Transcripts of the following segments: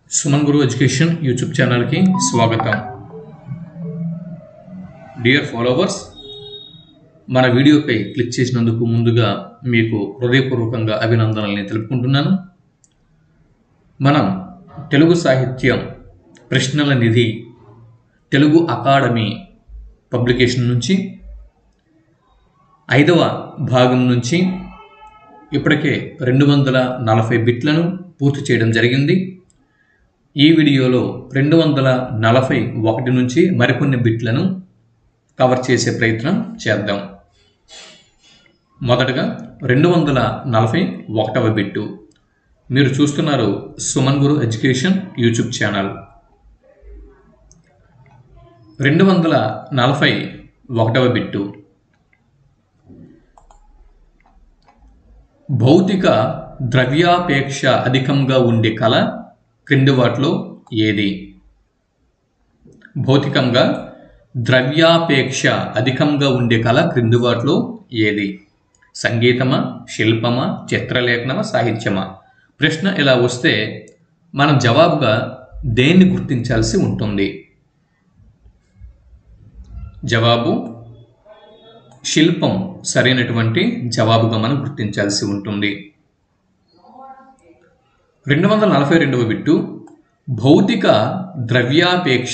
Suman Guru education YouTube ఛానల్కి స్వాగతం dear followers మన వీడియోపై క్లిక్ చేసినందుకు ముందుగా మీకు హృదయపూర్వకంగా అభినందనల్ని తెలుపుకుంటున్నాను మనం తెలుగు సాహిత్యం ప్రశ్నల నిధి తెలుగు అకాడమీ పబ్లికేషన్ నుంచి ఐదవ భాగం నుంచి ఇప్పటికే రెండు వందల నలభై బిట్లను పూర్తి చేయడం జరిగింది ఈ వీడియోలో రెండు వందల నలభై ఒకటి నుంచి మరికొన్ని బిట్లను కవర్ చేసే ప్రయత్నం చేద్దాం మొదటగా రెండు వందల నలభై ఒకటవ బిట్టు మీరు చూస్తున్నారు Suman Guru education YouTube channel రెండు వందల నలభై ఒకటవ బిట్టు భౌతిక ద్రవ్యాపేక్ష అధికంగా ఉండే కళ క్రింది వాటిలో ఏది భౌతికంగా ద్రవ్యాపేక్ష అధికంగా ఉండే కళ క్రింది వాటిలో ఏది సంగీతమా శిల్పమా చిత్రలేఖనమా సాహిత్యమా ప్రశ్న ఇలా వస్తే మనం జవాబుగా దేన్ని గుర్తించాల్సి ఉంటుంది జవాబు శిల్పం సరైనటువంటి జవాబుగా మనం గుర్తించాల్సి ఉంటుంది రెండు వందల నలభై రెండవ బిట్టు భౌతిక ద్రవ్యాపేక్ష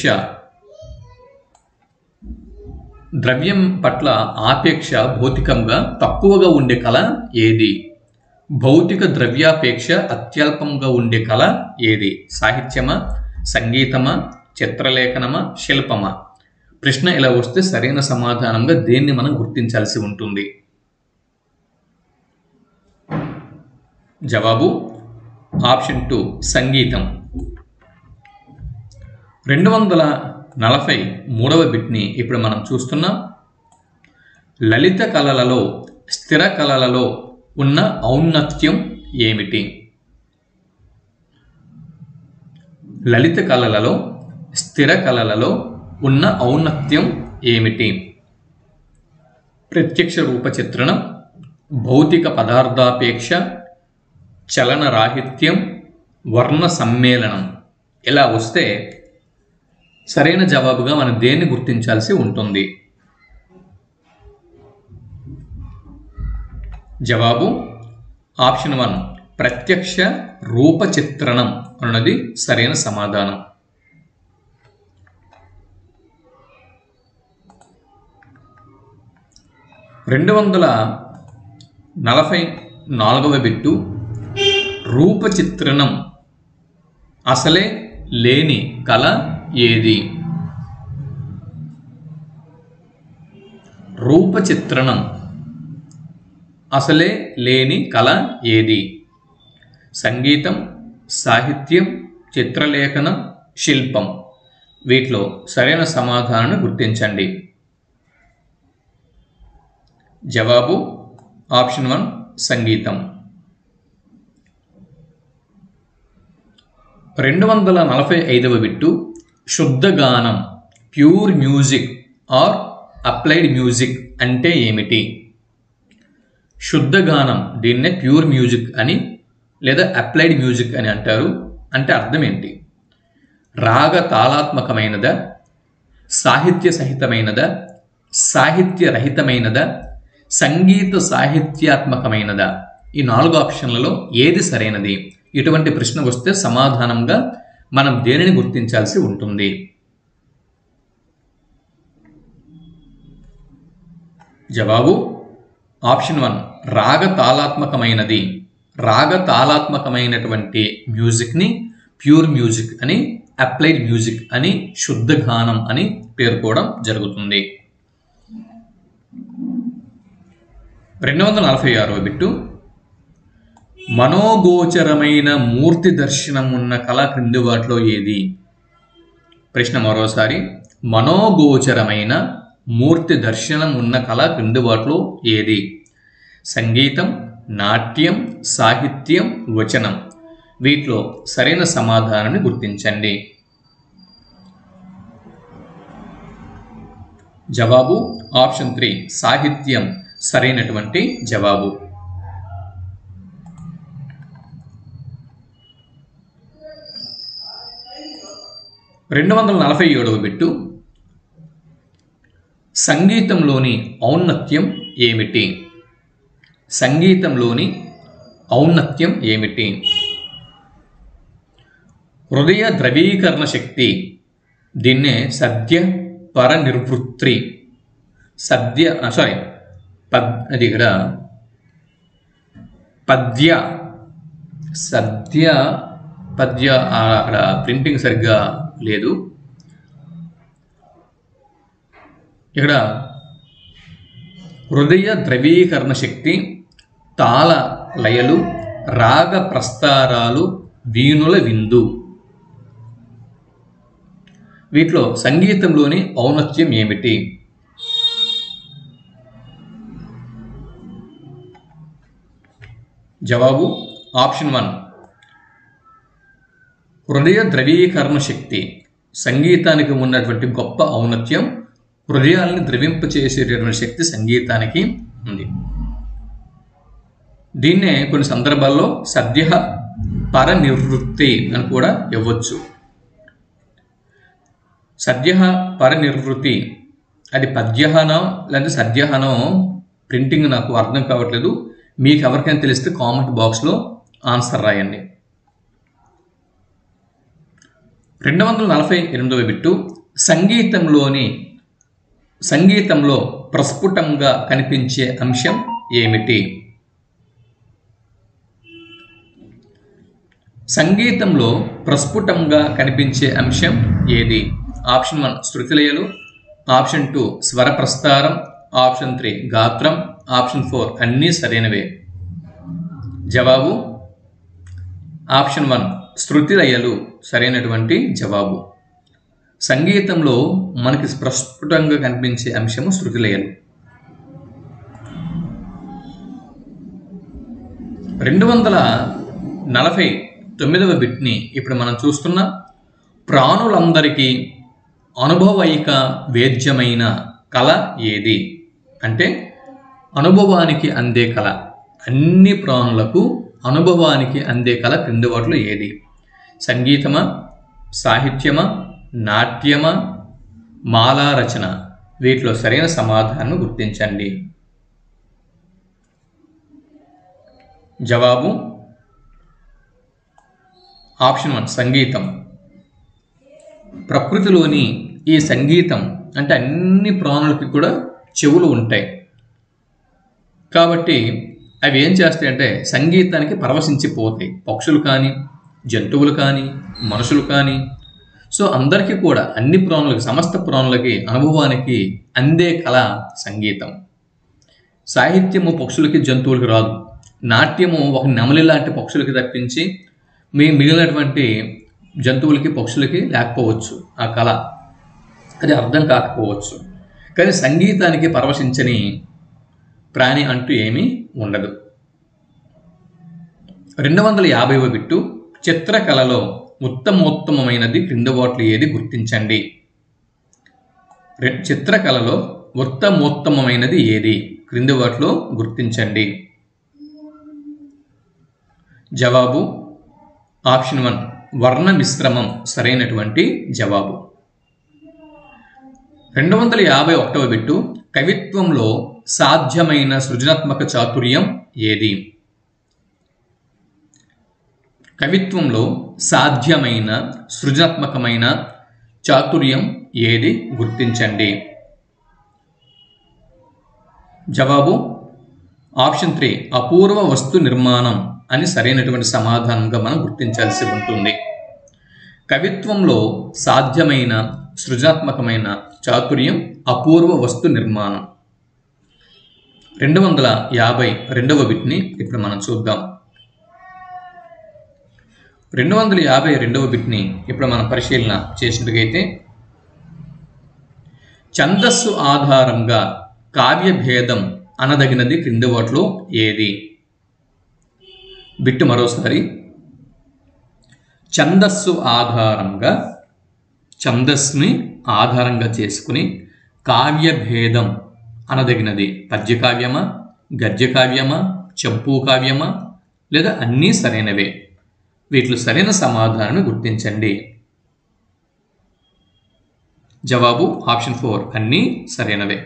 ద్రవ్యం పట్ల ఆపేక్ష భౌతికంగా తక్కువగా ఉండే కళ ఏది భౌతిక ద్రవ్యాపేక్ష అత్యల్పంగా ఉండే కళ ఏది సాహిత్యమా సంగీతమా చిత్రలేఖనమా శిల్పమా ప్రశ్న ఇలా వస్తే సరైన సమాధానంగా దేన్ని మనం గుర్తించాల్సి ఉంటుంది జవాబు ఆప్షన్ టూ సంగీతం రెండు వందల నలభై మూడవ బిట్ని ఇప్పుడు మనం చూస్తున్నాం లలిత కళలలో స్థిర కళలలో ఉన్న ఔన్నత్యం ఏమిటి లలిత కళలలో స్థిర కళలలో ఉన్న ఔన్నత్యం ఏమిటి ప్రత్యక్ష రూప చిత్రణం భౌతిక పదార్థాపేక్ష చలనరాహిత్యం వర్ణ సమ్మేళనం ఇలా వస్తే సరైన జవాబుగా మనం దేన్ని గుర్తించాల్సి ఉంటుంది జవాబు ఆప్షన్ వన్ ప్రత్యక్ష రూప చిత్రణం అన్నది సరైన సమాధానం రెండు వందల నలభై నాలుగవ బిట్టు రూపచిత్రణం అసలే లేని కళ ఏది రూపచిత్రణం అసలే లేని కళ ఏది సంగీతం సాహిత్యం చిత్రలేఖనం శిల్పం వీటిలో సరైన సమాధానాన్ని గుర్తించండి జవాబు ఆప్షన్ వన్ సంగీతం రెండు వందల నలభై ఐదవ బిట్టు శుద్ధ గానం pure music or applied music అంటే ఏమిటి శుద్ధ గానం దీన్నే ప్యూర్ మ్యూజిక్ అని లేదా అప్లైడ్ మ్యూజిక్ అని అంటారు అంటే అర్థం ఏంటి రాగ తాళాత్మకమైనదా సాహిత్య సహితమైనదా సాహిత్య రహితమైనదా సంగీత సాహిత్యాత్మకమైనదా ఈ నాలుగు ఆప్షన్లలో ఏది సరైనది ఇటువంటి ప్రశ్న వస్తే సమాధానంగా మనం దేనిని గుర్తించాల్సి ఉంటుంది జవాబు ఆప్షన్ వన్ రాగ తాళాత్మకమైనది రాగ తాళాత్మకమైనటువంటి మ్యూజిక్ని ప్యూర్ మ్యూజిక్ అని అప్లైడ్ మ్యూజిక్ అని శుద్ధ గానం అని పేర్కోవడం జరుగుతుంది రెండు వందల నలభై ఆరో బిట్టు మనోగోచరమైన మూర్తి దర్శనం ఉన్న కళ క్రింది వాటిలో ఏది ప్రశ్న మరోసారి మనోగోచరమైన మూర్తి దర్శనం ఉన్న కళ క్రింది వాటిలో ఏది సంగీతం నాట్యం సాహిత్యం వచనం వీటిలో సరైన సమాధానాన్ని గుర్తించండి జవాబు ఆప్షన్ త్రీ సాహిత్యం సరైనటువంటి జవాబు రెండు వందల నలభై ఏడవ బిట్టు సంగీతంలోని ఔన్నత్యం ఏమిటి సంగీతంలోని ఔన్నత్యం ఏమిటి హృదయ ద్రవీకరణ శక్తి దీన్నే సద్య పరనిర్వృత్తి సద్య సారీ పద్ అది ఇక్కడ పద్య సద్య పద్య ఆ, అక్కడ ప్రింటింగ్ సరిగ్గా లేదు ఇక్కడ హృదయ ద్రవీకరణ శక్తి తాళ లయలు రాగ ప్రస్తారాలు వీణుల విందు వీటిలో సంగీతంలోని ఔన్నత్యం ఏమిటి జవాబు ఆప్షన్ వన్ హృదయ ద్రవీకరణ శక్తి సంగీతానికి ఉన్నటువంటి గొప్ప ఔన్నత్యం హృదయాల్ని ద్రవింపచేసేటటువంటి శక్తి సంగీతానికి ఉంది దీన్నే కొన్ని సందర్భాల్లో సద్య పరనివృత్తి అని కూడా ఇవ్వచ్చు సద్య పరనివృత్తి అది పద్యహనో లేదంటే సద్యహనో ప్రింటింగ్ నాకు అర్థం కావట్లేదు మీకు ఎవరికైనా తెలిస్తే కామెంట్ బాక్స్లో ఆన్సర్ రాయండి రెండు వందల నలభై ఎనిమిదవ బిట్టు సంగీతంలోని సంగీతంలో ప్రస్ఫుటంగా కనిపించే అంశం ఏమిటి సంగీతంలో ప్రస్ఫుటంగా కనిపించే అంశం ఏది ఆప్షన్ వన్ శృతిలయలు ఆప్షన్ టూ స్వర ప్రస్తారం ఆప్షన్ త్రీ గాత్రం ఆప్షన్ ఫోర్ అన్నీ సరైనవే జవాబు ఆప్షన్ వన్ శృతిలయలు సరైనటువంటి జవాబు సంగీతంలో మనకి ప్రస్ఫుటంగా కనిపించే అంశము శృతిలయలు రెండు వందల నలభై తొమ్మిదవ బిట్ని ఇప్పుడు మనం చూస్తున్నాం ప్రాణులందరికీ అనుభవైక వేద్యమైన కళ ఏది అంటే అనుభవానికి అందే కళ అన్ని ప్రాణులకు అనుభవానికి అందే కళ క్రింది వాటిలో ఏది సంగీతమా సాహిత్యమా నాట్యమా మాలా రచన వీటిలో సరైన సమాధానం గుర్తించండి జవాబు ఆప్షన్ వన్ సంగీతం ప్రకృతిలోని ఈ సంగీతం అంటే అన్ని ప్రాణులకి కూడా చెవులు ఉంటాయి కాబట్టి అవి ఏం చేస్తాయంటే సంగీతానికి పరవశించిపోతాయి పక్షులు కానీ జంతువులు కానీ మనుషులు కానీ సో అందరికీ కూడా అన్ని ప్రాణులకి సమస్త ప్రాణులకి అనుభవానికి అందే కళ సంగీతం సాహిత్యము పక్షులకి జంతువులకి రాదు నాట్యము ఒక నెమలి లాంటి పక్షులకి తప్పించి మీ మిగిలినటువంటి జంతువులకి పక్షులకి లేకపోవచ్చు ఆ కళ అది అర్థం కాకపోవచ్చు కానీ సంగీతానికి పరవశించని ప్రాణి అంటూ ఏమీ ఉండదు రెండు వందల యాభైవ బిట్టు చిత్రకళలో ఉత్తమోత్తమైనది క్రింద వాటిలో ఏది గుర్తించండి రె- చిత్రకళలో ఉత్తమోత్తమైనది ఏది క్రింది వాటిలో గుర్తించండి జవాబు ఆప్షన్ వన్ వర్ణ మిశ్రమం సరైనటువంటి జవాబు రెండు వందల యాభై ఒకటవ బిట్టు కవిత్వంలో సాధ్యమైన సృజనాత్మక చాతుర్యం ఏది కవిత్వంలో సాధ్యమైన సృజనాత్మకమైన చాతుర్యం ఏది గుర్తించండి జవాబు ఆప్షన్ త్రీ అపూర్వ వస్తు నిర్మాణం అని సరైనటువంటి సమాధానంగా మనం గుర్తించాల్సి ఉంటుంది కవిత్వంలో సాధ్యమైన సృజనాత్మకమైన చాతుర్యం అపూర్వ వస్తు నిర్మాణం రెండు వందల యాభై రెండవ బిట్ని ఇప్పుడు మనం చూద్దాం రెండు వందల యాభై రెండవ బిట్ని ఇప్పుడు మనం పరిశీలన చేసినట్టుగైతే ఛందస్సు ఆధారంగా కావ్య భేదం అనదగినది క్రింది వాటిలో ఏది బిట్టు మరోసారి ఛందస్సు ఆధారంగా ఛందస్సుని ఆధారంగా చేసుకుని కావ్య భేదం అనదగినది పద్యకావ్యమా గద్యకావ్యమా చంపూ కావ్యమా లేదా అన్నీ సరైనవే వీటిలో సరైన సమాధానాన్ని గుర్తించండి జవాబు ఆప్షన్ ఫోర్ అన్నీ సరైనవే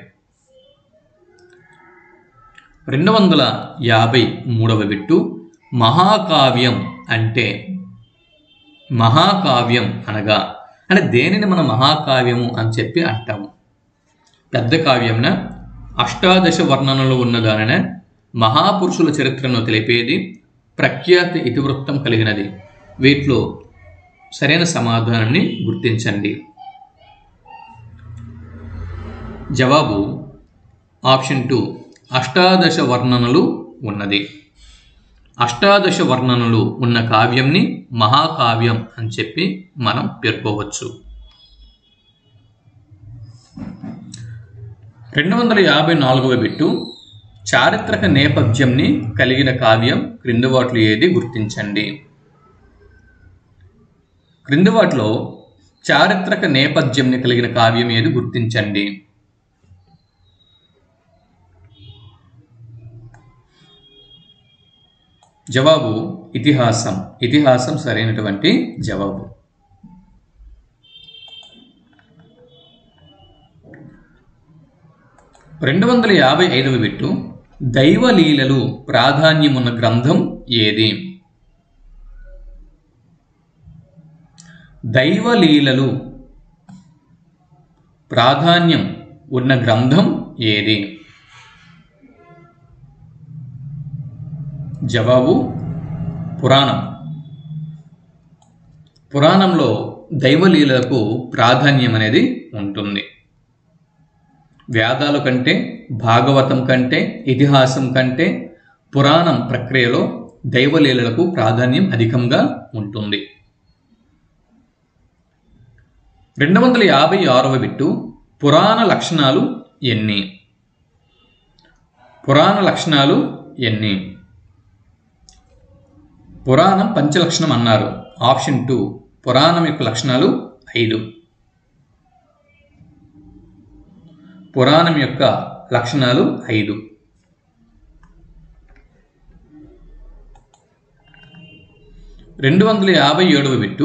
రెండు వందల యాభై మూడవ బిట్టు మహాకావ్యం అంటే మహాకావ్యం అనగా అంటే దేనిని మనం మహాకావ్యము అని చెప్పి అంటాము పెద్ద కావ్యంన అష్టాదశ వర్ణనలు ఉన్నదానిన మహాపురుషుల చరిత్రను తెలిపేది ప్రఖ్యాత ఇతివృత్తం కలిగినది వీటిలో సరైన సమాధానాన్ని గుర్తించండి జవాబు ఆప్షన్ టూ అష్టాదశ వర్ణనలు ఉన్నది అష్టాదశ వర్ణనలు ఉన్న కావ్యంని మహాకావ్యం అని చెప్పి మనం పేర్కోవచ్చు రెండు వందల యాభై నాలుగవ బిట్టు చారిత్రక నేపథ్యంని కలిగిన కావ్యం క్రింది వాటిలో ఏది గుర్తించండి క్రింది వాటిలో చారిత్రక నేపథ్యంని కలిగిన కావ్యం ఏది గుర్తించండి జవాబు ఇతిహాసం ఇతిహాసం సరైనటువంటి జవాబు రెండు వందల యాభై ఐదవ బిట్టు దైవలీలలు ప్రాధాన్యమున్న గ్రంథం ఏది దైవలీలలు ప్రాధాన్యం ఉన్న గ్రంథం ఏది జవాబు పురాణం పురాణంలో దైవలీలకు ప్రాధాన్యం అనేది ఉంటుంది వేదాల కంటే భాగవతం కంటే ఇతిహాసం కంటే పురాణం ప్రక్రియలో దైవలీలలకు ప్రాధాన్యం అధికంగా ఉంటుంది రెండు వందల యాభై ఆరవ బిట్టు పురాణ లక్షణాలు ఎన్ని పురాణ లక్షణాలు ఎన్ని పురాణం పంచలక్షణం అన్నారు ఆప్షన్ టూ పురాణం యొక్క లక్షణాలు ఐదు పురాణం యొక్క లక్షణాలు ఐదు రెండు వందల యాభై ఏడవ బిట్టు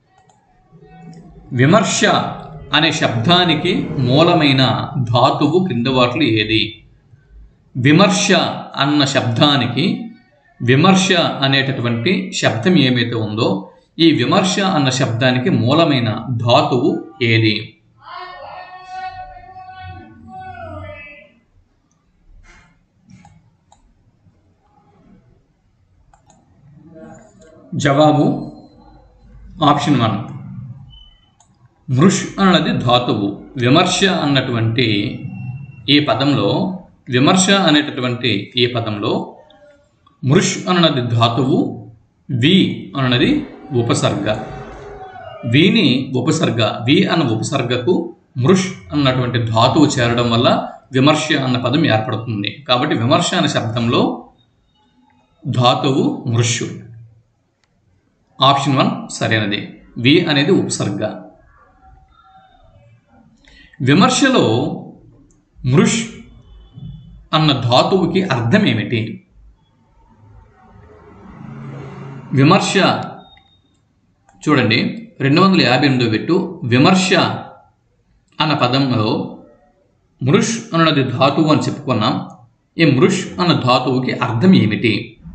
విమర్శ అనే శబ్దానికి మూలమైన ధాతువు క్రింద వాటిలో ఏది విమర్శ అన్న శబ్దానికి విమర్శ అనేటటువంటి శబ్దం ఏమైతే ఉందో ఈ విమర్శ అన్న శబ్దానికి మూలమైన ధాతువు ఏది జవాబు ఆప్షన్ వన్ మృష్ అన్నది ధాతువు విమర్శ అన్నటువంటి ఈ పదంలో విమర్శ అనేటటువంటి ఈ పదంలో మృష్ అన్నది ధాతువు వి అన్నది ఉపసర్గ విని ఉపసర్గ వి అన్న ఉపసర్గకు మృష్ అన్నటువంటి ధాతువు చేరడం వల్ల విమర్శ అన్న పదం ఏర్పడుతుంది కాబట్టి విమర్శ అనే శబ్దంలో ధాతువు మృషు ఆప్షన్ వన్ సరైనది వి అనేది ఉపసర్గ విమర్శలో మృష్ అన్న ధాతువుకి అర్థం ఏమిటి విమర్శ చూడండి రెండు వందల యాభై ఎనిమిదో పెట్టు విమర్శ అన్న పదంలో మృష్ అన్నది ధాతువు అని చెప్పుకున్నాం ఈ మృష్ అన్న ధాతువుకి అర్థం ఏమిటి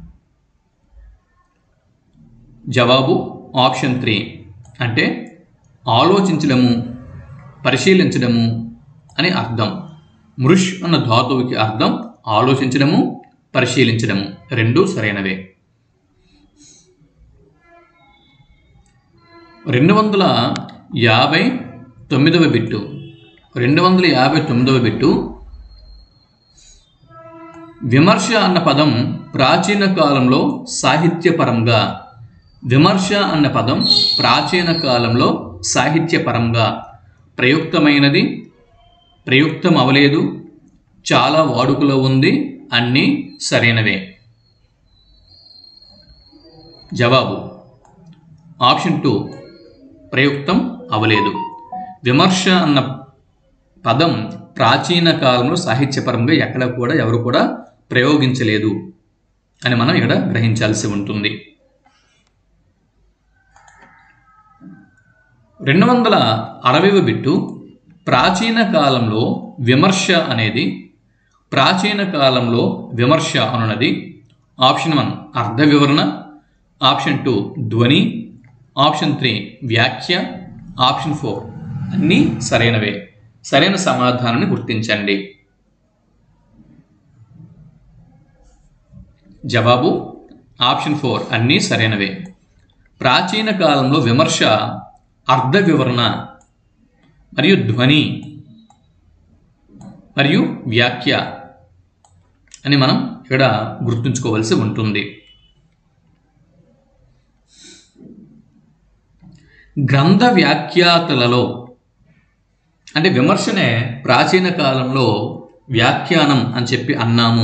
జవాబు ఆప్షన్ త్రీ అంటే ఆలోచించడము పరిశీలించడము అని అర్థం మృష్ అన్న ధాతువుకి అర్థం ఆలోచించడము పరిశీలించడము రెండు సరైనవే రెండు వందల యాభై తొమ్మిదవ బిట్టు రెండు వందల యాభై తొమ్మిదవ బిట్టు విమర్శ అన్న పదం ప్రాచీన కాలంలో సాహిత్యపరంగా విమర్శ అన్న పదం ప్రాచీన కాలంలో సాహిత్యపరంగా ప్రయుక్తమైనది ప్రయుక్తం అవలేదు చాలా వాడుకలో ఉంది అన్నీ సరైనవే జవాబు ఆప్షన్ టూ ప్రయుక్తం అవలేదు విమర్శ అన్న పదం ప్రాచీన కాలంలో సాహిత్యపరంగా ఎక్కడ కూడా ఎవరు కూడా ప్రయోగించలేదు అని మనం ఇక్కడ గ్రహించాల్సి ఉంటుంది రెండు వందల అరవైవ బిట్టు ప్రాచీన కాలంలో విమర్శ అనేది ప్రాచీన కాలంలో విమర్శ అనున్నది ఆప్షన్ వన్ అర్ధ వివరణ ఆప్షన్ టూ ధ్వని ఆప్షన్ త్రీ వ్యాఖ్య ఆప్షన్ ఫోర్ అన్నీ సరైనవే సరైన సమాధానాన్ని గుర్తించండి జవాబు ఆప్షన్ ఫోర్ అన్నీ సరైనవే ప్రాచీన కాలంలో విమర్శ అర్ధ వివరణ మరియు ధ్వని మరియు వ్యాఖ్య అని మనం ఇక్కడ గుర్తుంచుకోవాల్సి ఉంటుంది గ్రంథ వ్యాఖ్యాతలలో అంటే విమర్శనే ప్రాచీన కాలంలో వ్యాఖ్యానం అని చెప్పి అన్నాము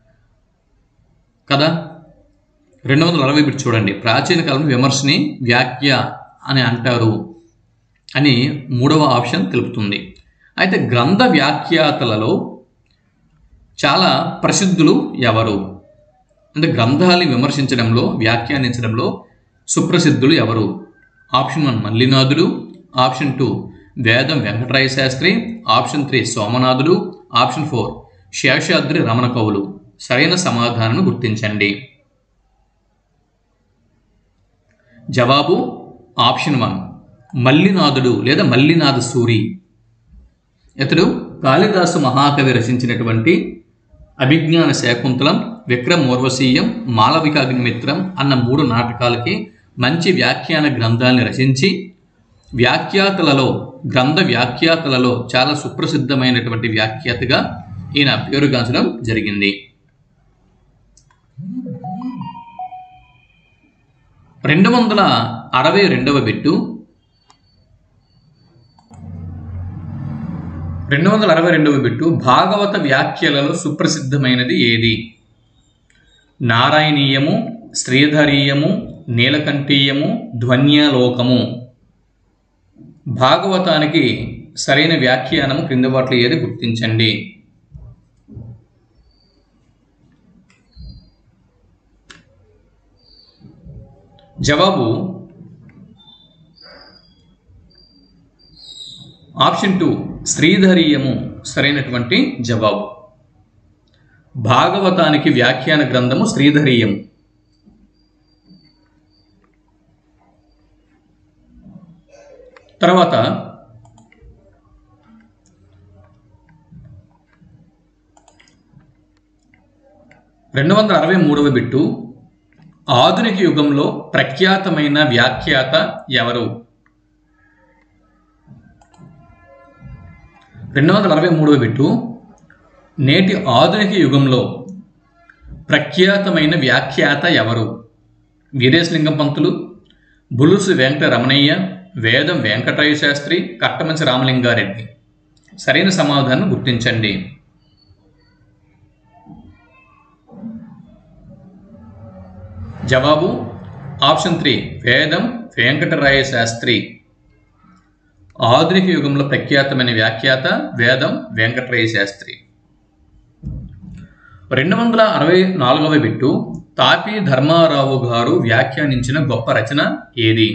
కదా రెండు వందల అరవై బిట్ చూడండి ప్రాచీన కాలంలో విమర్శని వ్యాఖ్య అని అంటారు అని మూడవ ఆప్షన్ తెలుపుతుంది అయితే గ్రంథ వ్యాఖ్యాతలలో చాలా ప్రసిద్ధులు ఎవరు అంటే గ్రంథాలని విమర్శించడంలో వ్యాఖ్యానించడంలో సుప్రసిద్ధులు ఎవరు ఆప్షన్ వన్ మల్లినాథుడు option two Vedam Venkataraya Shastri option three సోమనాథుడు ఆప్షన్ ఫోర్ శేషాద్రి రమణ కవులు సరైన సమాధానం గుర్తించండి జవాబు ఆప్షన్ వన్ మల్లినాథుడు లేదా మల్లినాథ సూరి ఇతడు కాళిదాసు మహాకవి రచించినటువంటి అభిజ్ఞాన శాకుంతలం విక్రమ్ ఊర్వశీయం మాలవికాగ్నిమిత్రం అన్న మూడు నాటకాలకి మంచి వ్యాఖ్యాన గ్రంథాలను రచించి వ్యాఖ్యాతలలో గ్రంథ వ్యాఖ్యాతలలో చాలా సుప్రసిద్ధమైనటువంటి వ్యాఖ్యాతగా ఈయన పేరుగాంచడం జరిగింది రెండు వందల అరవై రెండవ బిట్టు రెండు వందల అరవై రెండవ బిట్టు భాగవత వ్యాఖ్యలలో సుప్రసిద్ధమైనది ఏది నారాయణీయము శ్రీధరీయము నీలకంఠీయము ధ్వన్యాలోకము భాగవతానికి సరైన వ్యాఖ్యానము క్రింద వాటిలో ఏది గుర్తించండి జవాబు ఆప్షన్ టూ శ్రీధరీయము సరైనటువంటి జవాబు భాగవతానికి వ్యాఖ్యాన గ్రంథము శ్రీధరీయం తర్వాత రెండు వందల అరవై మూడవ బిట్టు ఆధునిక యుగంలో ప్రఖ్యాతమైన వ్యాఖ్యాత ఎవరు రెండు వందల అరవై మూడవ బిట్టు నేటి ఆధునిక యుగంలో ప్రఖ్యాతమైన వ్యాఖ్యాత ఎవరు వీరేశలింగం పంతులు బులుసు వెంకట రమణయ్య వేదం వెంకటరాయ శాస్త్రి కట్టమంచి రామలింగారెడ్డి సరైన సమాధానం గుర్తించండి జవాబు ఆప్షన్ త్రీ వేదం వెంకటరాయ శాస్త్రి ఆధునిక యుగంలో ప్రఖ్యాతమైన వ్యాఖ్యాత వేదం వెంకటరాయ శాస్త్రి రెండు వందల అరవై నాలుగవ బిట్టు తాపి ధర్మారావు గారు వ్యాఖ్యానించిన గొప్ప రచన ఏది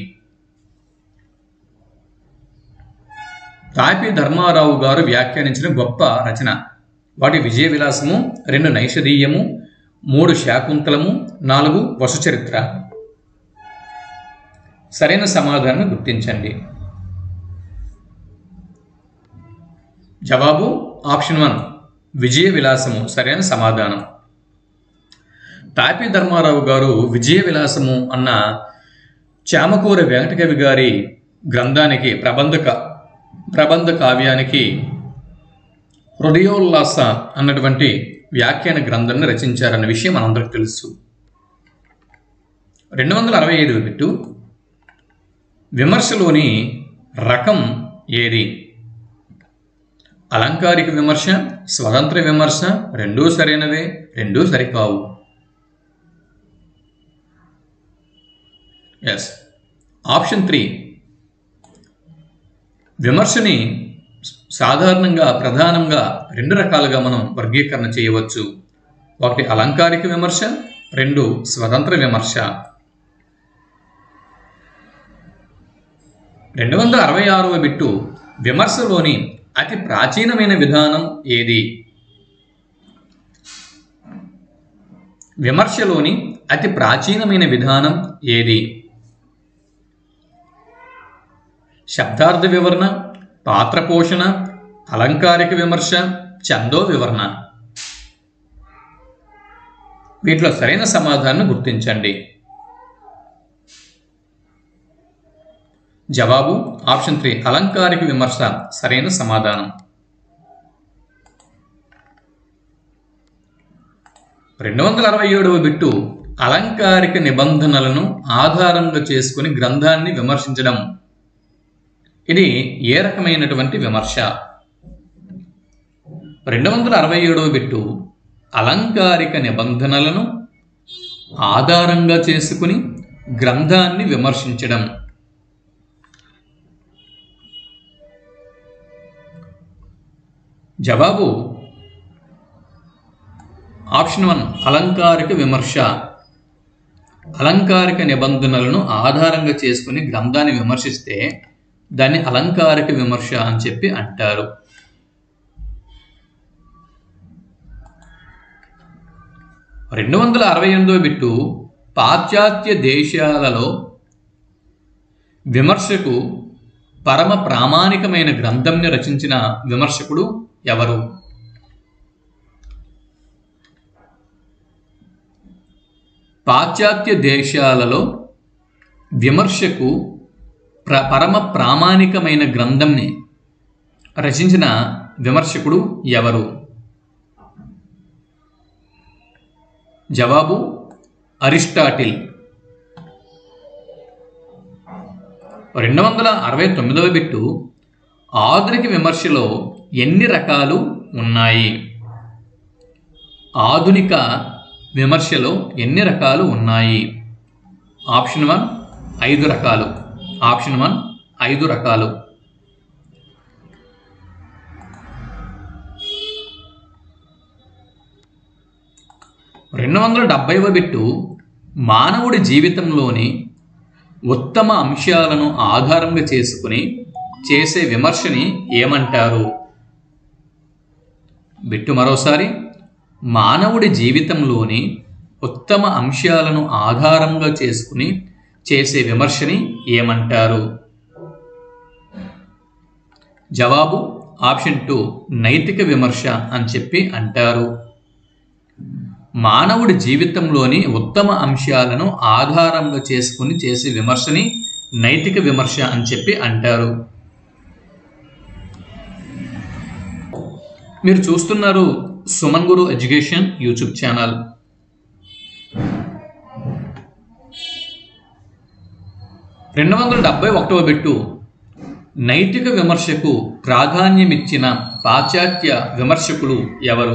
తాపి ధర్మారావు గారు వ్యాఖ్యానించిన గొప్ప రచన వాటి విజయ విలాసము రెండు నైషధీయము మూడు శాకుంతలము నాలుగు వసుచరిత్ర సరైన సమాధానం గుర్తించండి జవాబు ఆప్షన్ వన్ విజయ విలాసము సరైన సమాధానం తాపి ధర్మారావు గారు విజయ విలాసము అన్న చామకూర వెంకటకవి గారి గ్రంథానికి ప్రబంధక ప్రబంధ కావ్యానికి హృదయోల్లాస అన్నటువంటి వ్యాఖ్యాన గ్రంథాన్ని రచించారన్న విషయం మనందరికి తెలుసు రెండు వందల అరవై ఐదు బిట్టు విమర్శలోని రకం ఏది అలంకారిక విమర్శ స్వతంత్ర విమర్శ రెండూ సరైనవే రెండూ సరికావు ఎస్ ఆప్షన్ త్రీ విమర్శని సాధారణంగా ప్రధానంగా రెండు రకాలుగా మనం వర్గీకరణ చేయవచ్చు ఒకటి అలంకారిక విమర్శ రెండు స్వతంత్ర విమర్శ రెండు వందల అరవై ఆరవ బిట్టు విమర్శలోని అతి ప్రాచీనమైన విధానం ఏది విమర్శలోని అతి ప్రాచీనమైన విధానం ఏది శబ్దార్థ వివరణ పాత్ర పోషణ అలంకారిక విమర్శ చందో వివరణ వీటిలో సరైన సమాధానం గుర్తించండి జవాబు ఆప్షన్ త్రీ అలంకారిక విమర్శ సరైన సమాధానం రెండు వందల అరవై ఏడవ బిట్టు అలంకారిక నిబంధనలను ఆధారంగా చేసుకుని గ్రంథాన్ని విమర్శించడం ఇది ఏ రకమైనటువంటి విమర్శ రెండు వందల అరవై ఏడవ బిట్టు అలంకారిక నిబంధనలను ఆధారంగా చేసుకుని గ్రంథాన్ని విమర్శించడం జవాబు ఆప్షన్ వన్ అలంకారిక విమర్శ అలంకారిక నిబంధనలను ఆధారంగా చేసుకుని గ్రంథాన్ని విమర్శిస్తే దాన్ని అలంకారిక విమర్శ అని చెప్పి అంటారు రెండు వందల అరవై ఎనిమిదో బిట్టు పాశ్చాత్య దేశాలలో విమర్శకు పరమ ప్రామాణికమైన గ్రంథంని రచించిన విమర్శకుడు ఎవరు పాశ్చాత్య దేశాలలో విమర్శకు ప్ర పరమ ప్రామాణికమైన గ్రంథంని రచించిన విమర్శకుడు ఎవరు జవాబు అరిస్టాటిల్ రెండు వందల అరవై తొమ్మిదవ బిట్టు ఆధునిక విమర్శలో ఎన్ని రకాలు ఉన్నాయి ఆధునిక విమర్శలో ఎన్ని రకాలు ఉన్నాయి ఆప్షన్ వన్ ఐదు రకాలు ఆప్షన్ వన్ ఐదు రకాలు రెండు వందల డెబ్బైవ బిట్టు మానవుడి జీవితంలోని ఉత్తమ అంశాలను ఆధారంగా చేసుకుని చేసే విమర్శని ఏమంటారు బిట్టు మరోసారి మానవుడి జీవితంలోని ఉత్తమ అంశాలను ఆధారంగా చేసుకుని చేసే విమర్శని ఏమంటారు జవాబు ఆప్షన్ టూ నైతిక విమర్శ అని చెప్పి అంటారు మానవుడి జీవితంలోని ఉత్తమ అంశాలను ఆధారంగా చేసుకుని చేసే విమర్శని నైతిక విమర్శ అని చెప్పి అంటారు మీరు చూస్తున్నారు Suman Guru education YouTube channel రెండు వందల డెబ్బై ఒకటవ బిట్టు నైతిక విమర్శకు ప్రాధాన్యమిచ్చిన పాశ్చాత్య విమర్శకులు ఎవరు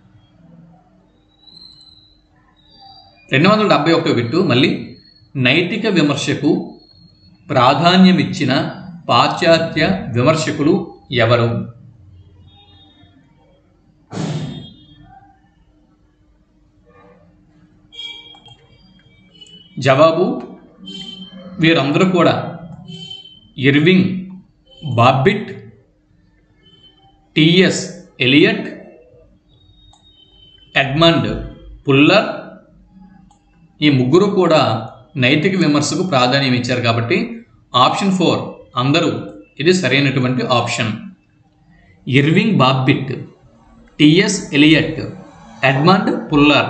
రెండు వందల డెబ్బై ఒకటో బిట్టు మళ్ళీ నైతిక విమర్శకు ప్రాధాన్యమిచ్చిన పాశ్చాత్య విమర్శకులు ఎవరు జవాబు వీరందరూ కూడా Irving Babbitt T S Eliot Edmund Fuller ఈ ముగ్గురు కూడా నైతిక విమర్శకు ప్రాధాన్యం ఇచ్చారు కాబట్టి ఆప్షన్ ఫోర్ అందరూ ఇది సరైనటువంటి option Irving Babbitt T S Eliot Edmund Fuller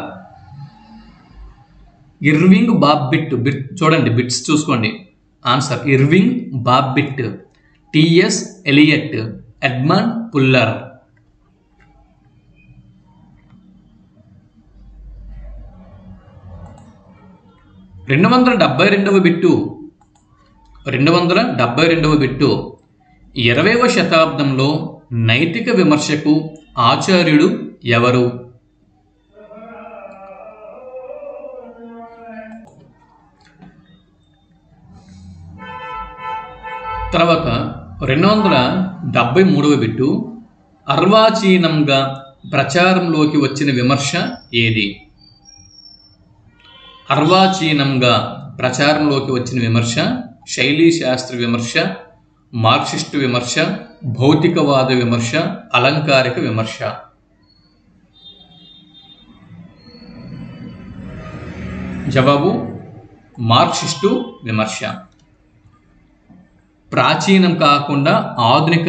Irving Babbitt bit చూడండి బిట్స్ చూసుకోండి answer Irving Babbitt T S Eliot Edmund Fuller రెండు వందల డెబ్బై రెండవ బిట్టు రెండు వందల డెబ్బై రెండవ బిట్టు ఇరవైవ శతాబ్దంలో నైతిక విమర్శకు ఆచార్యుడు ఎవరు తర్వాత రెండు వందల డెబ్బై మూడవ బిట్టు అర్వాచీనంగా ప్రచారంలోకి వచ్చిన విమర్శ ఏది అర్వాచీనంగా ప్రచారంలోకి వచ్చిన విమర్శ శైలీ శాస్త్ర విమర్శ మార్క్సిస్టు విమర్శ భౌతికవాద విమర్శ అలంకారిక విమర్శ జవాబు మార్క్సిస్టు విమర్శ ప్రాచీనం కాకుండా ఆధునిక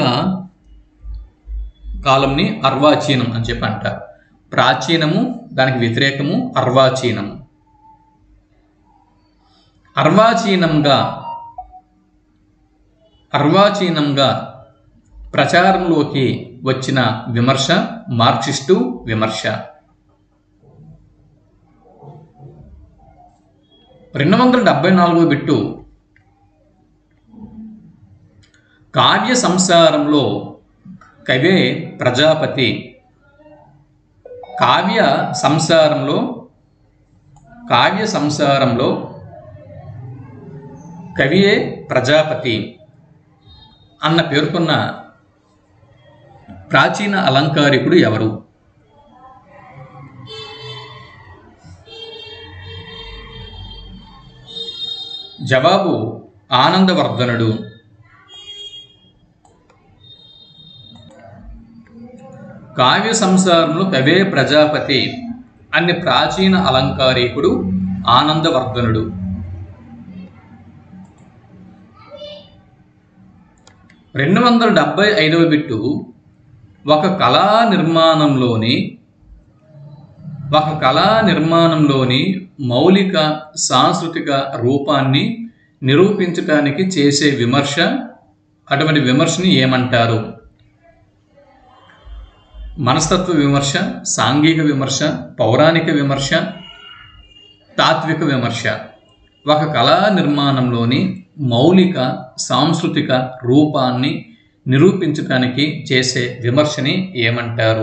కాలంని అర్వాచీనం అని చెప్పి అంటారు ప్రాచీనము దానికి వ్యతిరేకము అర్వాచీనము అర్వాచీనంగా అర్వాచీనంగా ప్రచారంలోకి వచ్చిన విమర్శ మార్క్సిస్టు విమర్శ రెండు వందల డెబ్బై నాలుగో బిట్టు కావ్య సంసారంలో కవే ప్రజాపతి కావ్య సంసారంలో కావ్య సంసారంలో కవియే ప్రజాపతి అన్న పేర్కొన్న ప్రాచీన అలంకారికుడు ఎవరు జవాబు ఆనందవర్ధనుడు కావ్య సంసారంలో కవే ప్రజాపతి అనే ప్రాచీన అలంకారికుడు ఆనందవర్ధనుడు రెండు వందల డెబ్బై ఐదవ బిట్టు ఒక కళా నిర్మాణంలోని ఒక కళా నిర్మాణంలోని మౌలిక సాంస్కృతిక రూపాన్ని నిరూపించడానికి చేసే విమర్శ అటువంటి విమర్శని ఏమంటారు మనస్తత్వ విమర్శ సాంఘిక విమర్శ పౌరాణిక విమర్శ తాత్విక విమర్శ ఒక కళా నిర్మాణంలోని మౌలిక సాంస్కృతిక రూపాన్ని నిరూపించడానికి చేసే విమర్శని ఏమంటారు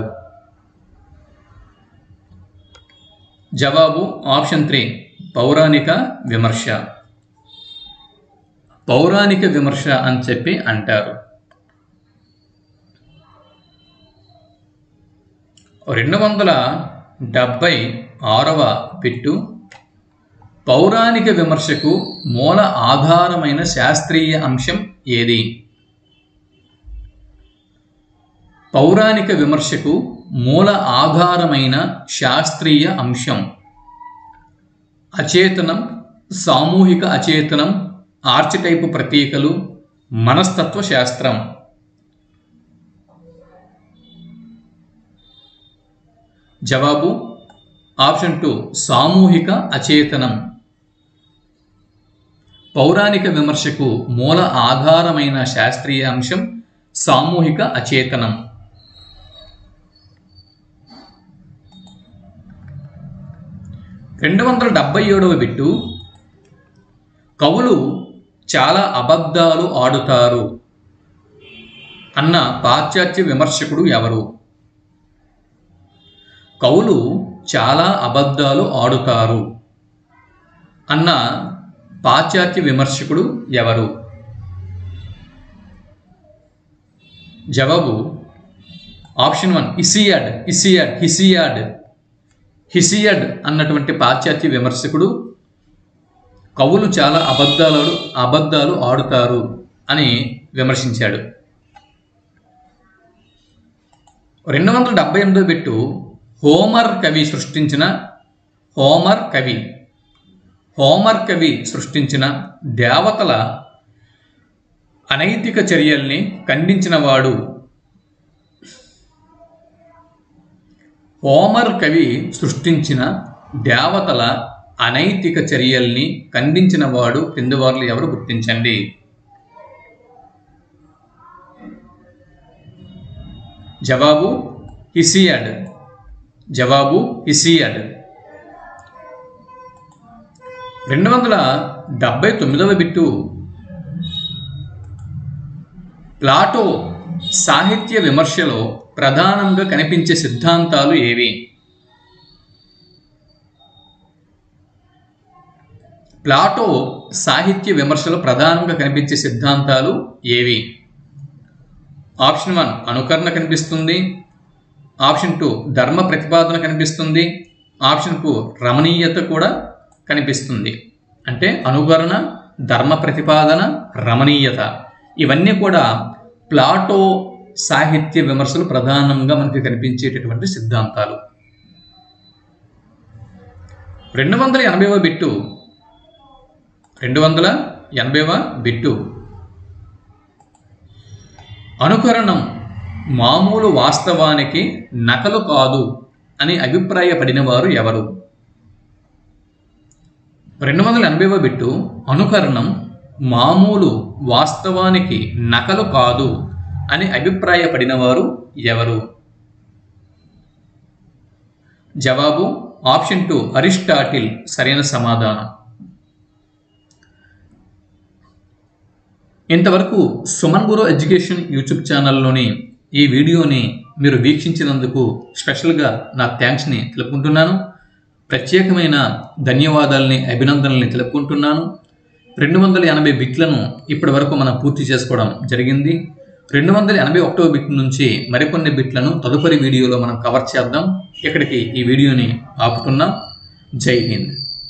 జవాబు ఆప్షన్ త్రీ పౌరాణిక విమర్శ పౌరాణిక విమర్శ అని చెప్పి అంటారు రెండు వందల డెబ్బై ఆరవ పిట్టు పౌరాణిక విమర్శకు మూల ఆధారమైన శాస్త్రీయ అంశం ఏది పౌరాణిక విమర్శకు మూల ఆధారమైన శాస్త్రీయ అంశం అచేతనం సామూహిక అచేతనం ఆర్చిటైపు ప్రతీకలు మనస్తత్వ శాస్త్రం జవాబు ఆప్షన్ టూ సామూహిక అచేతనం పౌరాణిక విమర్శకు మూల ఆధారమైన శాస్త్రీయ అంశం సామూహిక అచేతనం రెండు వందల డెబ్బై ఏడవ బిట్టు కవులు చాలా అబద్ధాలు ఆడుతారు అన్న పాశ్చాత్య విమర్శకుడు ఎవరు కవులు చాలా అబద్ధాలు ఆడుతారు అన్న పాశ్చాత్య విమర్శకుడు ఎవరు జవాబు ఆప్షన్ వన్ ఇసియాడ్ ఇసియాడ్ హిసియాడ్ హిసియడ్ అన్నటువంటి పాశ్చాత్య విమర్శకుడు కవులు చాలా అబద్ధాలు అబద్ధాలు ఆడుతారు అని విమర్శించాడు రెండు వందల డెబ్బై ఎనిమిదో బిట్టు హోమర్ కవి సృష్టించిన హోమర్ కవి హోమర్ కవి సృష్టించిన దేవతల అనైతిక చర్యల్ని ఖండించిన వాడు హోమర్ కవి సృష్టించిన దేవతల అనైతిక చర్యల్ని ఖండించిన వాడు క్రింది వారిలో ఎవరు గుర్తించండి జవాబు హిసియడ్ జవాబు హిసియడ్ రెండు వందల డెబ్బై తొమ్మిదవ బిట్టు ప్లాటో సాహిత్య విమర్శలో ప్రధానంగా కనిపించే సిద్ధాంతాలు ఏవి ప్లాటో సాహిత్య విమర్శలో ప్రధానంగా కనిపించే సిద్ధాంతాలు ఏవి ఆప్షన్ వన్ అనుకరణ కనిపిస్తుంది ఆప్షన్ టూ ధర్మ ప్రతిపాదన కనిపిస్తుంది ఆప్షన్ టూ రమణీయత కూడా కనిపిస్తుంది అంటే అనుకరణ ధర్మ ప్రతిపాదన రమణీయత ఇవన్నీ కూడా ప్లాటో సాహిత్య విమర్శలు ప్రధానంగా మనకి కనిపించేటటువంటి సిద్ధాంతాలు రెండు వందల ఎనభైవ బిట్టు రెండు వందల ఎనభైవ బిట్టు అనుకరణం మామూలు వాస్తవానికి నకలు కాదు అని అభిప్రాయపడిన వారు ఎవరు రెండు వందల ఎనభైవ బిట్టు అనుకరణం మామూలు వాస్తవానికి నకలు కాదు అని అభిప్రాయపడిన వారు ఎవరు జవాబు ఆప్షన్ టూ అరిస్టాటిల్ సరైన సమాధానం ఇంతవరకు సుమన్ గురు ఎడ్యుకేషన్ యూట్యూబ్ ఛానల్లోని ఈ వీడియోని మీరు వీక్షించినందుకు స్పెషల్గా నా థ్యాంక్స్ని తెలుపుకుంటున్నాను ప్రత్యేకమైన ధన్యవాదాలని అభినందనల్ని తెలుపుకుంటున్నాను రెండు వందల ఎనభై బిట్లను ఇప్పటి వరకు మనం పూర్తి చేసుకోవడం జరిగింది రెండు వందల ఎనభై ఒకటో బిట్ నుంచి మరికొన్ని బిట్లను తదుపరి వీడియోలో మనం కవర్ చేద్దాం ఇక్కడికి ఈ వీడియోని ఆపుతున్నాం జై హింద్